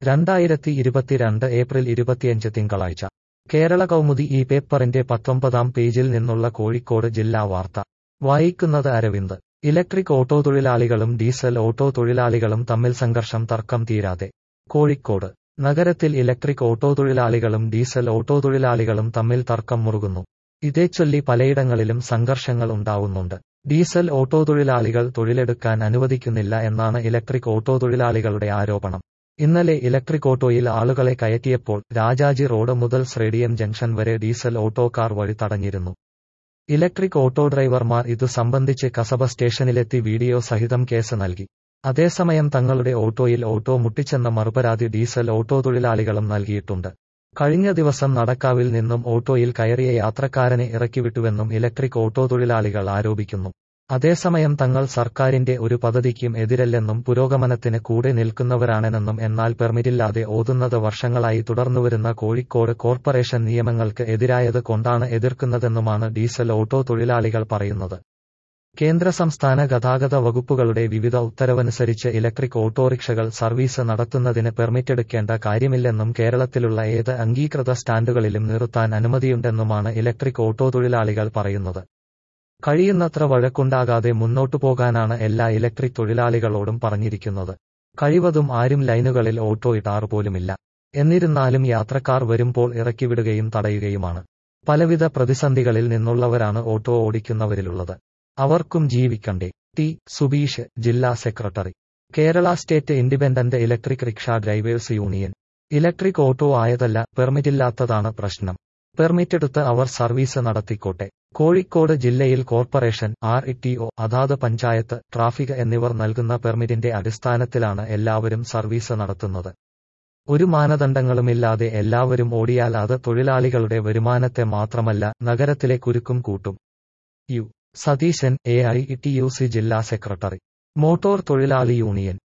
രണ്ടായിരത്തി ഇരുപത്തിരണ്ട് ഏപ്രിൽ ഇരുപത്തിയഞ്ച് തിങ്കളാഴ്ച കേരള കൗമുദി ഈ പേപ്പറിന്റെ പത്തൊമ്പതാം പേജിൽ നിന്നുള്ള കോഴിക്കോട് ജില്ലാ വാർത്ത വായിക്കുന്നത് അരവിന്ദ് ഇലക്ട്രിക് ഓട്ടോ തൊഴിലാളികളും ഡീസൽ ഓട്ടോ തൊഴിലാളികളും തമ്മിൽ സംഘർഷം തർക്കം തീരാതെ കോഴിക്കോട് നഗരത്തിൽ ഇലക്ട്രിക് ഓട്ടോ തൊഴിലാളികളും ഡീസൽ ഓട്ടോ തൊഴിലാളികളും തമ്മിൽ തർക്കം മുറുകുന്നു ഇതേച്ചൊല്ലി പലയിടങ്ങളിലും സംഘർഷങ്ങൾ ഉണ്ടാവുന്നുണ്ട് ഡീസൽ ഓട്ടോ തൊഴിലാളികൾ തൊഴിലെടുക്കാൻ അനുവദിക്കുന്നില്ല എന്നാണ് ഇലക്ട്രിക് ഓട്ടോ തൊഴിലാളികളുടെ ആരോപണം ഇന്നലെ ഇലക്ട്രിക് ഓട്ടോയിൽ ആളുകളെ കയറ്റിയപ്പോൾ രാജാജി റോഡ് മുതൽ സ്രേഡിയം ജംഗ്ഷൻ വരെ ഡീസൽ ഓട്ടോ കാർ വഴി തടഞ്ഞിരുന്നു ഇലക്ട്രിക് ഓട്ടോ ഡ്രൈവർമാർ ഇതു സംബന്ധിച്ച് കസബ സ്റ്റേഷനിലെത്തി വീഡിയോ സഹിതം കേസ് നൽകി അതേസമയം തങ്ങളുടെ ഓട്ടോയിൽ ഓട്ടോ മുട്ടിച്ചെന്ന മറുപരാതി ഡീസൽ ഓട്ടോ തൊഴിലാളികളും നൽകിയിട്ടുണ്ട് കഴിഞ്ഞ ദിവസം നടക്കാവിൽ നിന്നും ഓട്ടോയിൽ കയറിയ യാത്രക്കാരനെ ഇറക്കിവിട്ടുവെന്നും ഇലക്ട്രിക് ഓട്ടോ തൊഴിലാളികൾ ആരോപിക്കുന്നു അതേസമയം തങ്ങൾ സർക്കാരിന്റെ ഒരു പദ്ധതിക്കും എതിരല്ലെന്നും പുരോഗമനത്തിന് കൂടെ നിൽക്കുന്നവരാണെന്നും എന്നാൽ പെർമിറ്റില്ലാതെ ഓതുന്നത് വർഷങ്ങളായി തുടർന്നുവരുന്ന കോഴിക്കോട് കോർപ്പറേഷൻ നിയമങ്ങൾക്ക് എതിരായത് കൊണ്ടാണ് എതിർക്കുന്നതെന്നുമാണ് ഡീസൽ ഓട്ടോ തൊഴിലാളികൾ പറയുന്നത് കേന്ദ്ര സംസ്ഥാന ഗതാഗത വകുപ്പുകളുടെ വിവിധ ഉത്തരവനുസരിച്ച് ഇലക്ട്രിക് ഓട്ടോറിക്ഷകൾ സർവീസ് നടത്തുന്നതിന് പെർമിറ്റെടുക്കേണ്ട കാര്യമില്ലെന്നും കേരളത്തിലുള്ള ഏത് അംഗീകൃത സ്റ്റാൻഡുകളിലും നിർത്താൻ അനുമതിയുണ്ടെന്നുമാണ് ഇലക്ട്രിക് ഓട്ടോ തൊഴിലാളികൾ പറയുന്നത് കഴിയുന്നത്ര വഴക്കുണ്ടാകാതെ മുന്നോട്ടു പോകാനാണ് എല്ലാ ഇലക്ട്രിക് തൊഴിലാളികളോടും പറഞ്ഞിരിക്കുന്നത് കഴിവതും ആരും ലൈനുകളിൽ ഓട്ടോ ഇടാറ് പോലുമില്ല എന്നിരുന്നാലും യാത്രക്കാർ വരുമ്പോൾ ഇറക്കിവിടുകയും തടയുകയുമാണ് പലവിധ പ്രതിസന്ധികളിൽ നിന്നുള്ളവരാണ് ഓട്ടോ ഓടിക്കുന്നവരിലുള്ളത് അവർക്കും ജീവിക്കണ്ടേ ടി സുബീഷ് ജില്ലാ secretary Kerala state independent electric rickshaw drivers union electric auto ആയതല്ല പെർമിറ്റില്ലാത്തതാണ് പ്രശ്നം പെർമിറ്റെടുത്ത് അവർ സർവീസ് നടത്തിക്കോട്ടെ കോഴിക്കോട് ജില്ലയിൽ കോർപ്പറേഷൻ ആർ ടി ഒ അതാത് പഞ്ചായത്ത് ട്രാഫിക് എന്നിവർ നൽകുന്ന പെർമിറ്റിന്റെ അടിസ്ഥാനത്തിലാണ് എല്ലാവരും സർവീസ് നടത്തുന്നത് ഒരു മാനദണ്ഡങ്ങളുമില്ലാതെ എല്ലാവരും ഓടിയാൽ അത് തൊഴിലാളികളുടെ വരുമാനത്തെ മാത്രമല്ല നഗരത്തിലെ കുരുക്കും കൂട്ടും U Satheeshan A I T U C ജില്ലാ സെക്രട്ടറി മോട്ടോർ തൊഴിലാളി യൂണിയൻ